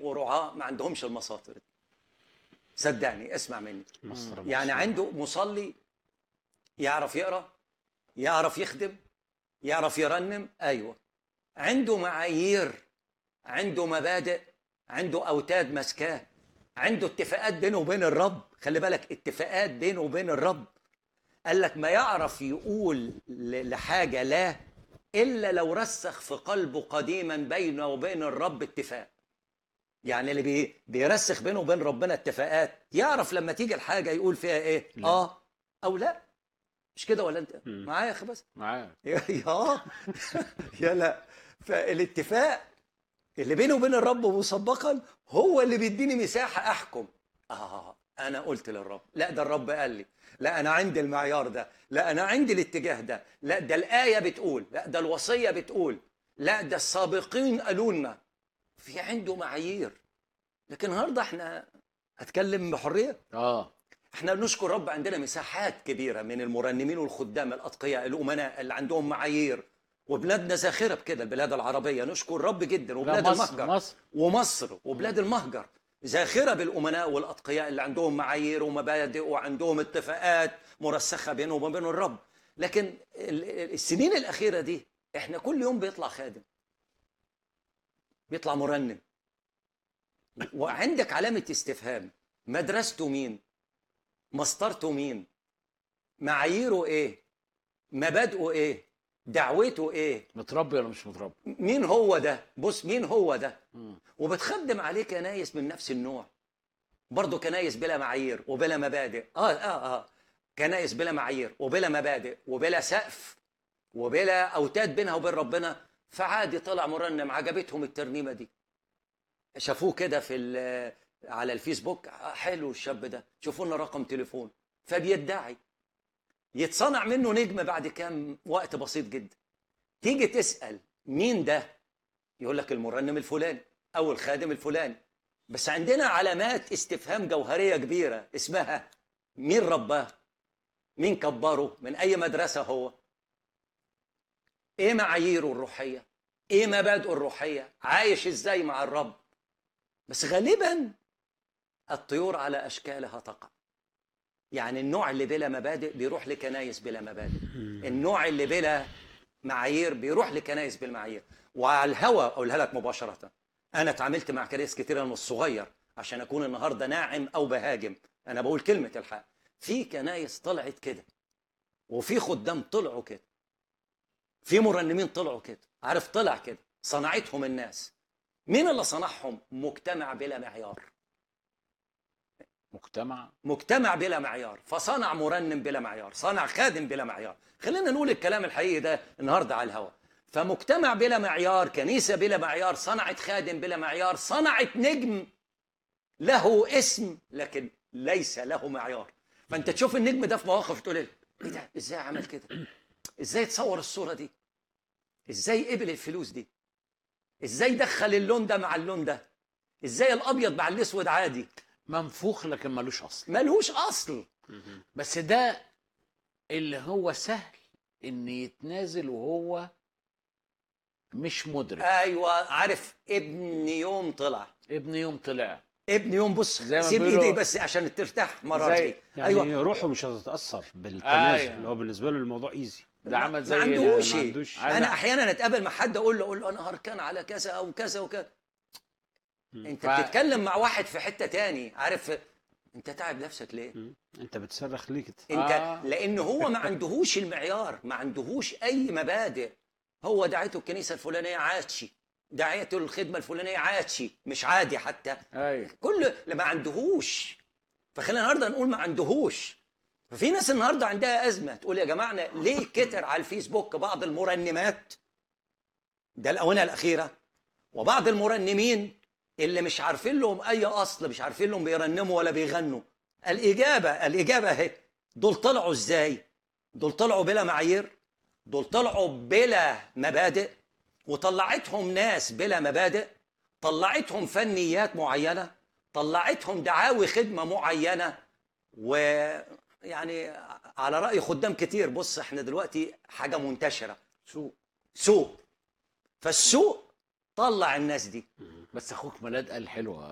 ورعاة ما عندهمش المساطر دي صدقني اسمع مني مسطرة يعني مسطرة. عنده مصلي يعرف يقرا يعرف يخدم يعرف يرنم ايوه عنده معايير عنده مبادئ عنده اوتاد ماسكاه عنده اتفاقات بينه وبين الرب خلي بالك اتفاقات بينه وبين الرب قال لك ما يعرف يقول ل- لحاجه لا الا لو رسخ في قلبه قديما بينه وبين الرب اتفاق يعني اللي بي بيرسخ بينه وبين ربنا اتفاقات يعرف لما تيجي الحاجه يقول فيها ايه لا. اه او لا مش كده ولا انت مم. معايا يا اخي بس معاك يا يا يا لا فالاتفاق اللي بيني وبين الرب مسبقا هو اللي بيديني مساحه احكم اه انا قلت للرب لا ده الرب قال لي لا انا عندي المعيار ده لا انا عندي الاتجاه ده لا ده الايه بتقول لا ده الوصيه بتقول لا ده السابقين قالوا لنا في عنده معايير لكن النهارده احنا هتكلم بحريه اه احنا بنشكر رب عندنا مساحات كبيره من المرنمين والخدام الاتقياء الامناء اللي عندهم معايير وبلادنا زاخره بكده البلاد العربيه نشكر رب جدا لا وبلاد مصر المهجر مصر ومصر وبلاد المهجر زاخره بالامناء والاتقياء اللي عندهم معايير ومبادئ وعندهم اتفاقات مرسخه بينهم وبين الرب لكن ال- ال- السنين الاخيره دي احنا كل يوم بيطلع خادم بيطلع مرنم وعندك علامه استفهام مدرسته مين مسطرته مين معاييره ايه مبادئه ايه دعوته ايه متربي ولا مش متربي مين هو ده بص مين هو ده مم. وبتخدم عليه كنايس من نفس النوع برضه كنايس بلا معايير وبلا مبادئ اه اه اه كنايس بلا معايير وبلا مبادئ وبلا سقف وبلا اوتاد بينها وبين ربنا فعادي طلع مرنم عجبتهم الترنيمه دي شافوه كده في ال- على الفيسبوك آه، حلو الشاب ده شوفوا لنا رقم تليفون فبيدعي يتصنع منه نجم بعد كام وقت بسيط جدا تيجي تسال مين ده يقول لك المرنم الفلاني او الخادم الفلاني بس عندنا علامات استفهام جوهريه كبيره اسمها مين رباه مين كبره من اي مدرسه هو ايه معاييره الروحيه ايه مبادئه الروحيه عايش ازاي مع الرب بس غالبا الطيور على اشكالها تقع يعني النوع اللي بلا مبادئ بيروح لكنايس بلا مبادئ النوع اللي بلا معايير بيروح لكنايس بالمعايير وعلى الهوى اقولها لك مباشره انا اتعاملت مع كنايس كتير من الصغير عشان اكون النهارده ناعم او بهاجم انا بقول كلمه الحق في كنايس طلعت كده وفي خدام طلعوا كده في مرنمين طلعوا كده عارف طلع كده صنعتهم الناس مين اللي صنعهم مجتمع بلا معيار مجتمع مجتمع بلا معيار فصنع مرنم بلا معيار صنع خادم بلا معيار خلينا نقول الكلام الحقيقي ده النهارده على الهواء فمجتمع بلا معيار كنيسة بلا معيار صنعت خادم بلا معيار صنعت نجم له اسم لكن ليس له معيار فانت تشوف النجم ده في مواقف تقول ايه إيه ده ازاي عمل كده ازاي تصور الصورة دي ازاي قبل الفلوس دي ازاي دخل اللون ده مع اللون ده ازاي الابيض مع الاسود عادي منفوخ لكن ملوش اصل ملهوش اصل بس ده اللي هو سهل ان يتنازل وهو مش مدرك ايوه عارف ابن يوم طلع ابن يوم طلع ابن يوم بص زي ما سيب بيقولوا- ايدي بس عشان ترتاح مرة زي- دي. يعني ايوه أيوة. روحه مش هتتاثر بالتنازل أيوة. اللي هو بالنسبه له الموضوع ايزي ده عمل زي ما عندوش ما شيء. عندوش. انا احيانا اتقابل مع حد اقول له اقول له انا هركان على كذا او كذا وكذا انت ف- بتتكلم مع واحد في حته تاني عارف انت تعب نفسك ليه مم. انت بتصرخ ليه كده انت آه. لان هو ما عندهوش المعيار ما عندهوش اي مبادئ هو دعيته الكنيسه الفلانيه عادشي دعيته الخدمه الفلانيه عادشي مش عادي حتى ايوه كل اللي ما عندهوش فخلينا النهارده نقول ما عندهوش ففي ناس النهارده عندها ازمه تقول يا جماعه أنا ليه كتر على الفيسبوك بعض المرنمات ده الاونه الاخيره وبعض المرنمين اللي مش عارفين لهم اي اصل مش عارفين لهم بيرنموا ولا بيغنوا الاجابه الاجابه اهي دول طلعوا ازاي دول طلعوا بلا معايير دول طلعوا بلا مبادئ وطلعتهم ناس بلا مبادئ طلعتهم فنيات معينه طلعتهم دعاوي خدمه معينه ويعني على راي خدام كتير بص احنا دلوقتي حاجه منتشره سوق سوق فالسوق طلع الناس دي بس اخوك ميلاد قال حلوه